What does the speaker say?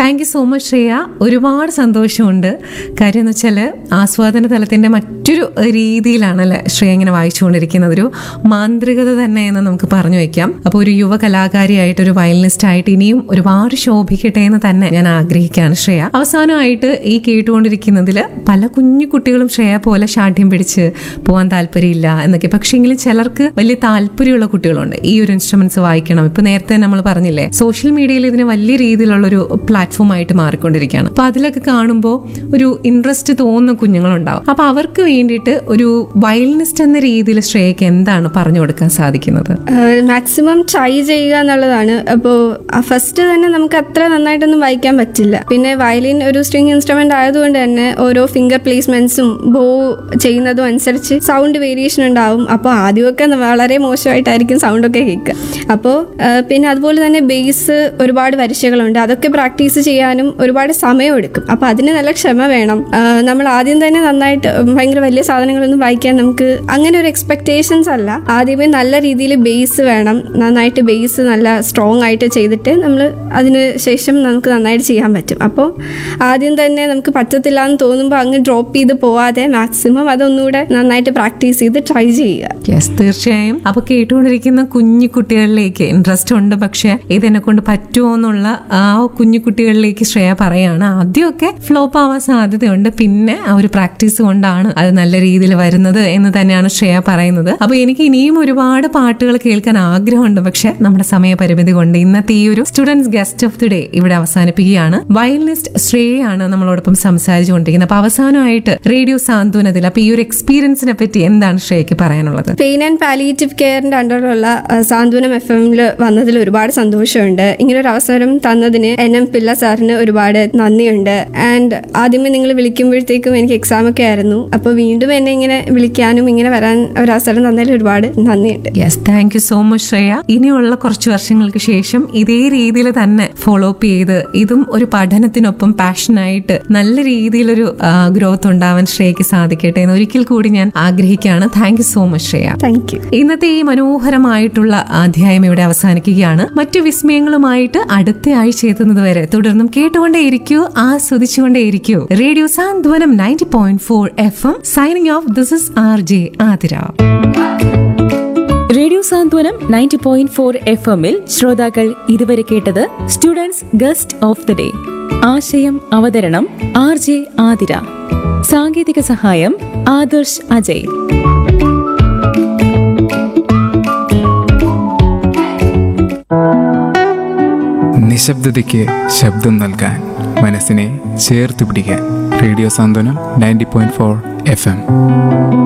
thank you so much Shreya ഒരുപാട് സന്തോഷമുണ്ട് കാര്യം എന്ന് വെച്ചാൽ ആസ്വാദന തലത്തിന്റെ മറ്റൊരു രീതിയിലാണല്ലേ ശ്രേയ ഇങ്ങനെ വായിച്ചുകൊണ്ടിരിക്കുന്നത് ഒരു മാന്ത്രികത തന്നെ എന്ന് നമുക്ക് പറഞ്ഞു വെക്കാം അപ്പോൾ ഒരു യുവ കലാകാരിയായിട്ട് ഒരു വയലിനിസ്റ്റ് ആയിട്ട് ഇനിയും ഒരുപാട് ശോഭിക്കട്ടെ എന്ന് തന്നെ ഞാൻ ആഗ്രഹിക്കുകയാണ് ശ്രേയ അവസാനമായിട്ട് ഈ കേട്ടുകൊണ്ടിരിക്കുന്നതിൽ പല കുഞ്ഞു കുട്ടികളും ശ്രേയ പോലെ ഷാഠ്യം പിടിച്ച് പോകാൻ താല്പര്യമില്ല എന്നൊക്കെ പക്ഷേങ്കിലും ചിലർക്ക് വലിയ താല്പര്യമുള്ള കുട്ടികളുണ്ട് ഈ ഒരു ഇൻസ്ട്രുമെന്റ്സ് വായിക്കണം ഇപ്പൊ നേരത്തെ നമ്മൾ പറഞ്ഞില്ലേ സോഷ്യൽ മീഡിയയിൽ ഇതിന് വലിയ രീതിയിലുള്ള ഒരു പ്ലാറ്റ്ഫോം ആയിട്ട് മാറിക്കൊണ്ടിരിക്കുകയാണ് അപ്പൊ അതിലൊക്കെ കാണുമ്പോൾ ഒരു ഇൻട്രസ്റ്റ് തോന്നുന്ന കുഞ്ഞുങ്ങളുണ്ടാവും അപ്പൊ അവർക്ക് വേണ്ടിയിട്ട് ഒരു വയലിനിസ്റ്റ് എന്ന രീതിയിൽ ശ്രേയക്ക് എന്താണ് പറഞ്ഞു കൊടുക്കാൻ സാധിക്കുന്നത് മാക്സിമം ട്രൈ ചെയ്യുക എന്നുള്ളതാണ് അപ്പോൾ ഫസ്റ്റ് തന്നെ നമുക്ക് അത്ര നന്നായിട്ടൊന്നും വായിക്കാൻ പറ്റില്ല പിന്നെ വയലിൻ ഒരു സ്ട്രിങ് ഇൻസ്ട്രുമെന്റ് ആയതുകൊണ്ട് തന്നെ ഓരോ ഫിംഗർ പ്ലേസ്മെന്റ്സും ബോ ചെയ്യുന്നതും അനുസരിച്ച് സൗണ്ട് വേരിയേഷൻ ഉണ്ടാവും അപ്പോൾ ആദ്യമൊക്കെ ന- വളരെ മോശമായിട്ടായിരിക്കും സൗണ്ടൊക്കെ കേൾക്കുക അപ്പോൾ പിന്നെ അതുപോലെ തന്നെ ബേസ് ഒരുപാട് വരിശകളുണ്ട് അതൊക്കെ പ്രാക്ടീസ് ചെയ്യാനും ഒരുപാട് സമയമെടുക്കും അപ്പോൾ അതിന് നല്ല ക്ഷമ വേണം ആ, നമ്മൾ ആദ്യം തന്നെ നന്നായിട്ട് ഭയങ്കര വലിയ സാധനങ്ങളൊന്നും വായിക്കാൻ നമുക്ക് അങ്ങനെ ഒരു എക്സ്പെക്ടേഷൻസ് അല്ല ആദ്യമേ നല്ല രീതിയിൽ ബേസ് വേണം നന്നായിട്ട് ബേസ് നല്ല സ്ട്രോങ് ആയിട്ട് ചെയ്തിട്ട് നമ്മൾ അതിന് ശേഷം നമുക്ക് നന്നായിട്ട് ചെയ്യാൻ പറ്റും അപ്പോൾ ആദ്യം തന്നെ നമുക്ക് പറ്റത്തില്ല എന്ന് തോന്നുമ്പോൾ അങ്ങ് ഡ്രോപ്പ് ചെയ്ത് പോവാതെ മാക്സിമം അതൊന്നുകൂടെ നന്നായിട്ട് പ്രാക്ടീസ് ചെയ്ത് ട്രൈ ചെയ്യുക യെസ് തീർച്ചയായും അപ്പൊ കേട്ടുകൊണ്ടിരിക്കുന്ന കുഞ്ഞു കുട്ടികളിലേക്ക് ഇൻട്രസ്റ്റ് ഉണ്ട് പക്ഷെ ഇതെന്നെ കൊണ്ട് പറ്റുമോ എന്നുള്ള ആ കുഞ്ഞു കുട്ടികളിലേക്ക് ശ്രേയ പറയാണ് ആദ്യമൊക്കെ ഫ്ലോപ്പ് ആവാൻ സാധ്യതയുണ്ട് പിന്നെ ആ ഒരു പ്രാക്ടീസ് കൊണ്ടാണ് അത് നല്ല രീതിയിൽ വരുന്നത് എന്ന് തന്നെയാണ് ശ്രേയ പറയുന്നത് അപ്പൊ എനിക്ക് ഇനിയും ഒരുപാട് പാട്ടുകൾ കേൾക്കാൻ ആഗ്രഹമുണ്ട് പക്ഷെ നമ്മുടെ സമയപരിമിതി കൊണ്ട് ഇന്നത്തെ ഈ ഒരു students guest of the day ഇവിടെ അവസാനിപ്പിക്കുകയാണ് വയലിനിസ്റ്റ് ശ്രേയാണ് നമ്മളോടൊപ്പം സംസാരിച്ചുകൊണ്ടിരിക്കുന്നത് അപ്പൊ അവസാനമായിട്ട് റേഡിയോ സാന്ത്വനത്തിൽ അപ്പൊ ഈ ഒരു എക്സ്പീരിയൻസിനെ പറ്റി എന്താണ് ശ്രേയക്ക് പറയാനുള്ളത് പെയിൻ ആൻഡ് പാലിയേറ്റീവ് കെയറിന്റെ അണ്ടറിലുള്ള ആ, സാന്ത്വനം എഫ് എമ്മിൽ വന്നതിൽ ഒരുപാട് സന്തോഷമുണ്ട് ഇങ്ങനെ ഒരു അവസരം തന്നതിന് എൻ എം പിള്ള സാറിന് ഒരുപാട് നന്ദിയുണ്ട് ആൻഡ് ആദ്യമേ നിങ്ങൾ വിളിക്കുമ്പോഴത്തേക്കും എനിക്ക് എക്സാം ഒക്കെ ആയിരുന്നു അപ്പോൾ വീണ്ടും എന്നെ ഇങ്ങനെ വിളിക്കാനും ഇങ്ങനെ വരാൻ ഒരു അവസരം തന്നതിൽ ഒരുപാട് നന്ദിയുണ്ട് yes thank you so much Shreya ഇനിയുള്ള കുറച്ച് വർഷങ്ങൾക്ക് ശേഷം ഇതേ രീതിയിൽ തന്നെ ഫോളോ അപ്പ് ചെയ്ത് ഇതും ഒരു പഠനത്തിനൊപ്പം പാഷനായിട്ട് നല്ല രീതിയിലൊരു ഗ്രോത്ത് ഉണ്ടാവാൻ ശ്രേയക്ക് സാധിക്കട്ടെ എന്ന് ഒരിക്കൽ കൂടി ഞാൻ ആഗ്രഹിക്കുകയാണ് thank you so much Shreya thank you ഇന്നത്തെ ഈ മനോഹരമായിട്ടുള്ള അധ്യായം ഇവിടെ അവസാനിക്കുകയാണ് മറ്റു വിസ്മയങ്ങളുമായിട്ട് അടുത്ത ആഴ്ച എത്തുന്നത് വരെ തുടർന്നും കേട്ടുകൊണ്ടേയിരിക്കൂ ആസ്വദിച്ചുകൊണ്ടേയിരിക്കൂ radio Santhwanam ninety point four F M signing off this is R J Athira radio Santhwanam ninety point four F എമ്മിൽ ശ്രോതാക്കൾ ഇതുവരെ കേട്ടത് students guest of the day ആശയം അവതരണം ആർ ജെ ആതിര സാങ്കേതിക സഹായം ആദർശ് അജയ് നിശബ്ദതയ്ക്ക് ശബ്ദം നൽകാൻ മനസ്സിനെ ചേർത്ത് പിടിക്കാൻ radio Santhwanam ninety point four F M